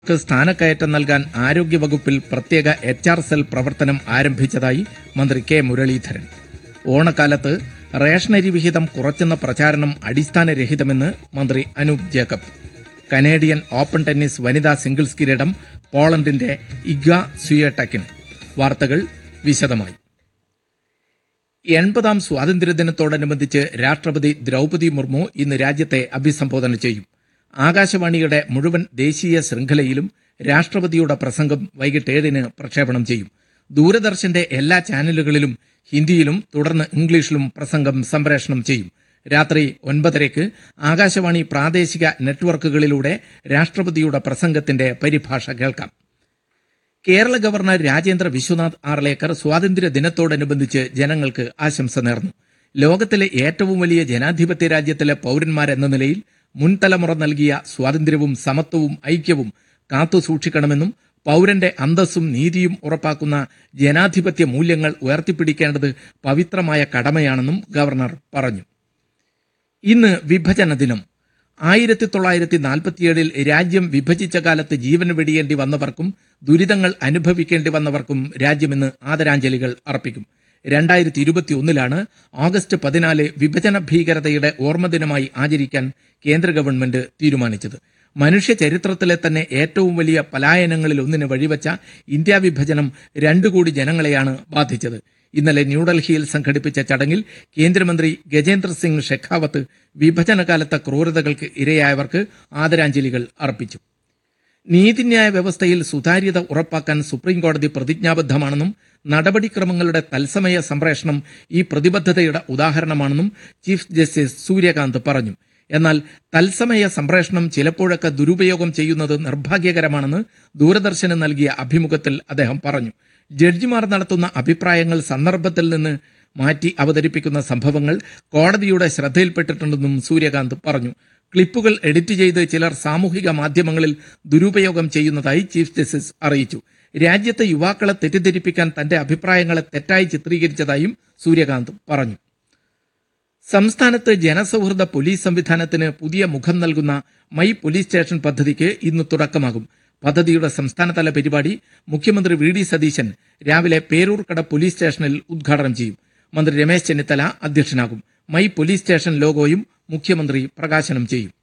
ക്ക് സ്ഥാനക്കയറ്റം നൽകാൻ ആരോഗ്യവകുപ്പിൽ പ്രത്യേക എച്ച് ആർ സെൽ പ്രവർത്തനം ആരംഭിച്ചതായി മന്ത്രി കെ മുരളീധരൻ ഓണക്കാലത്ത് റേഷനരി വിഹിതം കുറച്ചെന്ന പ്രചാരണം അടിസ്ഥാനരഹിതമെന്ന് മന്ത്രി Anoop Jacob Canadian Open tennis വനിതാ സിംഗിൾസ് കിരീടം പോളണ്ടിന്റെ ഇഗ സുയേട്ടക്കിന് വാർത്തകൾ വിശദമായി എൺപതാം സ്വാതന്ത്ര്യദിനത്തോടനുബന്ധിച്ച് രാഷ്ട്രപതി ദ്രൗപദി മുർമു ഇന്ന് രാജ്യത്തെ അഭിസംബോധന ചെയ്യും ആകാശവാണിയുടെ മുഴുവൻ ദേശീയ ശൃംഖലയിലും രാഷ്ട്രപതിയുടെ പ്രസംഗം വൈകിട്ട് ഏഴിന് പ്രക്ഷേപണം ചെയ്യും ദൂരദർശന്റെ എല്ലാ ചാനലുകളിലും ഹിന്ദിയിലും തുടർന്ന് ഇംഗ്ലീഷിലും പ്രസംഗം സംപ്രേഷണം ചെയ്യും രാത്രി ഒൻപതരയ്ക്ക് ആകാശവാണി പ്രാദേശിക നെറ്റ്വർക്കുകളിലൂടെ രാഷ്ട്രപതിയുടെ പ്രസംഗത്തിന്റെ പരിഭാഷ കേൾക്കാം കേരള ഗവർണർ രാജേന്ദ്ര വിശ്വനാഥ് ആർലേക്കർ സ്വാതന്ത്ര്യ ദിനത്തോടനുബന്ധിച്ച് ജനങ്ങൾക്ക് ആശംസ നേർന്നു ലോകത്തിലെ ഏറ്റവും വലിയ ജനാധിപത്യ രാജ്യത്തിലെ പൌരന്മാരെന്ന നിലയിൽ മുൻതലമുറ നൽകിയ സ്വാതന്ത്ര്യവും സമത്വവും ഐക്യവും കാത്തുസൂക്ഷിക്കണമെന്നും പൌരന്റെ അന്തസ്സും നീതിയും ഉറപ്പാക്കുന്ന ജനാധിപത്യ മൂല്യങ്ങൾ ഉയർത്തിപ്പിടിക്കേണ്ടത് പവിത്രമായ കടമയാണെന്നും ഗവർണർ പറഞ്ഞു ഇന്ന് വിഭജന ദിനം ആയിരത്തി തൊള്ളായിരത്തി നാൽപ്പത്തിയേഴിൽ രാജ്യം വിഭജിച്ച കാലത്ത് ജീവൻ വെടിയേണ്ടി വന്നവർക്കും ദുരിതങ്ങൾ അനുഭവിക്കേണ്ടി വന്നവർക്കും രാജ്യം ഇന്ന് ആദരാഞ്ജലികൾ അർപ്പിക്കും രണ്ടായിരത്തി ഇരുപത്തിയൊന്നിലാണ് ഓഗസ്റ്റ് പതിനാല് വിഭജന ഭീകരതയുടെ ഓർമ്മദിനമായി ആചരിക്കാൻ കേന്ദ്ര ഗവൺമെന്റ് തീരുമാനിച്ചത് മനുഷ്യ ചരിത്രത്തിലെ തന്നെ ഏറ്റവും വലിയ പലായനങ്ങളിൽ ഒന്നിന് വഴിവെച്ച ഇന്ത്യ വിഭജനം രണ്ടു കോടി ജനങ്ങളെയാണ് ബാധിച്ചത് ഇന്നലെ ന്യൂഡൽഹിയിൽ സംഘടിപ്പിച്ച ചടങ്ങിൽ കേന്ദ്രമന്ത്രി ഗജേന്ദ്ര സിംഗ് ഷെഖാവത്ത് വിഭജനകാലത്തെ ക്രൂരതകൾക്ക് ഇരയായവർക്ക് ആദരാഞ്ജലികൾ അർപ്പിച്ചു നീതിന്യായ വ്യവസ്ഥയിൽ സുതാര്യത ഉറപ്പാക്കാൻ സുപ്രീംകോടതി പ്രതിജ്ഞാബദ്ധമാണെന്നും നടപടിക്രമങ്ങളുടെ തത്സമയ സംപ്രേഷണം ഈ പ്രതിബദ്ധതയുടെ ഉദാഹരണമാണെന്നും ചീഫ് ജസ്റ്റിസ് സൂര്യകാന്ത് പറഞ്ഞു എന്നാൽ തത്സമയ സംപ്രേഷണം ചിലപ്പോഴൊക്കെ ദുരുപയോഗം ചെയ്യുന്നത് നിർഭാഗ്യകരമാണെന്ന് ദൂരദർശന് നൽകിയ അഭിമുഖത്തിൽ അദ്ദേഹം പറഞ്ഞു ജഡ്ജിമാർ നടത്തുന്ന അഭിപ്രായങ്ങൾ സന്ദർഭത്തിൽ നിന്ന് മാറ്റി അവതരിപ്പിക്കുന്ന സംഭവങ്ങൾ കോടതിയുടെ ശ്രദ്ധയിൽപ്പെട്ടിട്ടുണ്ടെന്നും സൂര്യകാന്ത് പറഞ്ഞു ക്ലിപ്പുകൾ എഡിറ്റ് ചെയ്ത് ചിലർ സാമൂഹിക മാധ്യമങ്ങളിൽ ദുരുപയോഗം ചെയ്യുന്നതായി ചീഫ് ജസ്റ്റിസ് അറിയിച്ചു രാജ്യത്തെ യുവാക്കളെ തെറ്റിദ്ധരിപ്പിക്കാൻ തന്റെ അഭിപ്രായങ്ങളെ തെറ്റായി ചിത്രീകരിച്ചതായും സൂര്യകാന്ത് പറഞ്ഞു സംസ്ഥാനത്ത് ജനസൗഹൃദ പോലീസ് സംവിധാനത്തിന് പുതിയ മുഖം നൽകുന്ന മൈ പോലീസ് സ്റ്റേഷൻ പദ്ധതിക്ക് ഇന്ന് തുടക്കമാകും പദ്ധതിയുടെ സംസ്ഥാനതല പരിപാടി മുഖ്യമന്ത്രി വി ഡി സതീശൻ രാവിലെ പേരൂർക്കട പോലീസ് സ്റ്റേഷനിൽ ഉദ്ഘാടനം ചെയ്യും മന്ത്രി രമേശ് ചെന്നിത്തല അധ്യക്ഷനാകും മൈ പോലീസ് സ്റ്റേഷൻ ലോഗോയും മുഖ്യമന്ത്രി പ്രകാശനം ചെയ്യും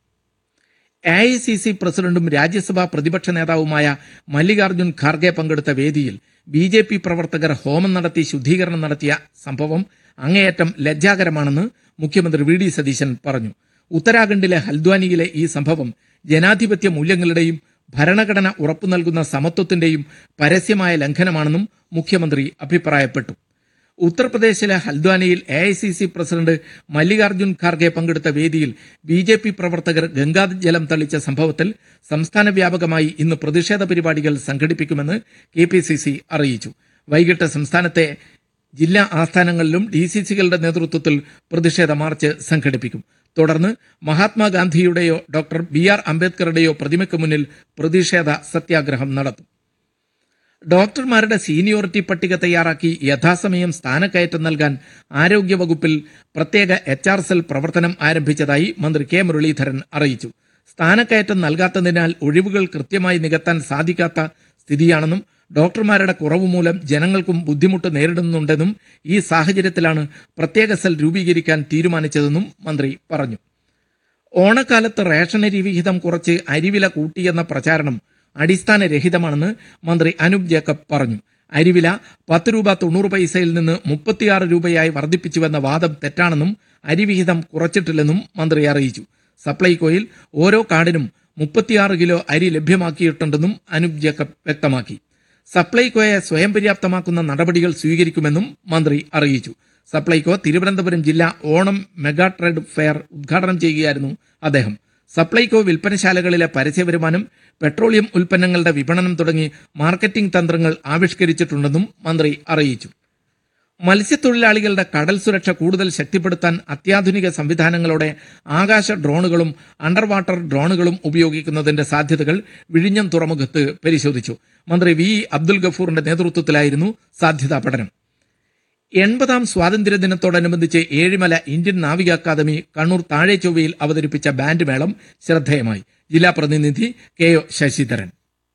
എ ഐ സി സി പ്രസിഡന്റും രാജ്യസഭാ പ്രതിപക്ഷ നേതാവുമായ മല്ലികാർജ്ജുൻ ഖാർഗെ പങ്കെടുത്ത വേദിയിൽ ബി ജെ പി പ്രവർത്തകർ ഹോമം നടത്തി ശുദ്ധീകരണം നടത്തിയ സംഭവം അങ്ങേയറ്റം ലജ്ജാകരമാണെന്ന് മുഖ്യമന്ത്രി വി ഡി സതീശൻ പറഞ്ഞു ഉത്തരാഖണ്ഡിലെ ഹൽദ്വാനിയിലെ ഈ സംഭവം ജനാധിപത്യ മൂല്യങ്ങളുടെയും ഭരണഘടന ഉറപ്പു നൽകുന്ന സമത്വത്തിന്റെയും പരസ്യമായ ലംഘനമാണെന്നും മുഖ്യമന്ത്രി അഭിപ്രായപ്പെട്ടു ഉത്തർപ്രദേശിലെ ഹൽദ്വാനിയിൽ A I C C president Mallikarjun Kharge പങ്കെടുത്ത വേദിയിൽ ബി ജെ പി പ്രവർത്തകർ ഗംഗാജലം തളിച്ച സംഭവത്തിൽ സംസ്ഥാന വ്യാപകമായി ഇന്ന് പ്രതിഷേധ പരിപാടികൾ സംഘടിപ്പിക്കുമെന്ന് കെ പി സി സി അറിയിച്ചു വൈകിട്ട് സംസ്ഥാനത്തെ ജില്ലാ ആസ്ഥാനങ്ങളിലും ഡി സി സികളുടെ നേതൃത്വത്തിൽ പ്രതിഷേധ മാർച്ച് സംഘടിപ്പിക്കും തുടർന്ന് മഹാത്മാഗാന്ധിയുടെയോ ഡോക്ടർ ബി ആർ അംബേദ്കറുടെയോ പ്രതിമയ്ക്ക് മുന്നിൽ പ്രതിഷേധ സത്യാഗ്രഹം നടത്തും ഡോക്ടർമാരുടെ സീനിയോറിറ്റി പട്ടിക തയ്യാറാക്കി യഥാസമയം സ്ഥാനക്കയറ്റം നൽകാൻ ആരോഗ്യവകുപ്പിൽ പ്രത്യേക എച്ച് ആർ സെൽ പ്രവർത്തനം ആരംഭിച്ചതായി മന്ത്രി കെ മുരളീധരൻ അറിയിച്ചു സ്ഥാനക്കയറ്റം നൽകാത്തതിനാൽ ഒഴിവുകൾ കൃത്യമായി നികത്താൻ സാധിക്കാത്ത സ്ഥിതിയാണെന്നും ഡോക്ടർമാരുടെ കുറവ് മൂലം ജനങ്ങൾക്കും ബുദ്ധിമുട്ട് നേരിടുന്നുണ്ടെന്നും ഈ സാഹചര്യത്തിലാണ് പ്രത്യേക സെൽ രൂപീകരിക്കാൻ തീരുമാനിച്ചതെന്നും മന്ത്രി പറഞ്ഞു ഓണക്കാലത്ത് റേഷനരി വിഹിതം കുറച്ച് അരിവില കൂട്ടിയെന്ന പ്രചാരണം അടിസ്ഥാനരഹിതമാണെന്ന് മന്ത്രി അനൂപ് ജേക്കബ് പറഞ്ഞു അരിവില പത്ത് രൂപ തൊണ്ണൂറ് പൈസയിൽ നിന്ന് മുപ്പത്തിയാറ് രൂപയായി വർദ്ധിപ്പിച്ചുവെന്ന വാദം തെറ്റാണെന്നും അരിവിഹിതം കുറച്ചിട്ടില്ലെന്നും മന്ത്രി അറിയിച്ചു സപ്ലൈകോയിൽ ഓരോ കാർഡിനും മുപ്പത്തിയാറ് കിലോ അരി ലഭ്യമാക്കിയിട്ടുണ്ടെന്നും അനൂപ് ജേക്കബ് വ്യക്തമാക്കി സപ്ലൈകോയെ സ്വയം പര്യാപ്തമാക്കുന്ന നടപടികൾ സ്വീകരിക്കുമെന്നും മന്ത്രി അറിയിച്ചു സപ്ലൈകോ തിരുവനന്തപുരം ജില്ലാ ഓണം മെഗാ ട്രേഡ് ഫെയർ ഉദ്ഘാടനം ചെയ്യുകയായിരുന്നു അദ്ദേഹം സപ്ലൈകോ വിൽപ്പനശാലകളിലെ പരസ്യവരുമാനം പെട്രോളിയം ഉൽപ്പന്നങ്ങളുടെ വിപണനം തുടങ്ങി മാർക്കറ്റിംഗ് തന്ത്രങ്ങൾ ആവിഷ്കരിച്ചിട്ടുണ്ടെന്നും മന്ത്രി അറിയിച്ചു മത്സ്യത്തൊഴിലാളികളുടെ കടൽ സുരക്ഷ കൂടുതൽ ശക്തിപ്പെടുത്താൻ അത്യാധുനിക സംവിധാനങ്ങളോടെ ആകാശ ഡ്രോണുകളും അണ്ടർ വാട്ടർ ഡ്രോണുകളും ഉപയോഗിക്കുന്നതിന്റെ സാധ്യതകൾ വിഴിഞ്ഞം തുറമുഖത്ത് പരിശോധിച്ചു മന്ത്രി വി ഇ അബ്ദുൽ ഗഫൂറിന്റെ നേതൃത്വത്തിലായിരുന്നു സാധ്യതാ പഠനം എൺപതാം സ്വാതന്ത്ര്യദിനത്തോടനുബന്ധിച്ച് ഏഴിമല ഇന്ത്യൻ നാവിക അക്കാദമി കണ്ണൂർ താഴെ ചൊവ്വയിൽ അവതരിപ്പിച്ച ബാൻഡ് മേളം ശ്രദ്ധേയമായി ജില്ലാ പ്രതിനിധി കെ ഒ ശശിധരൻ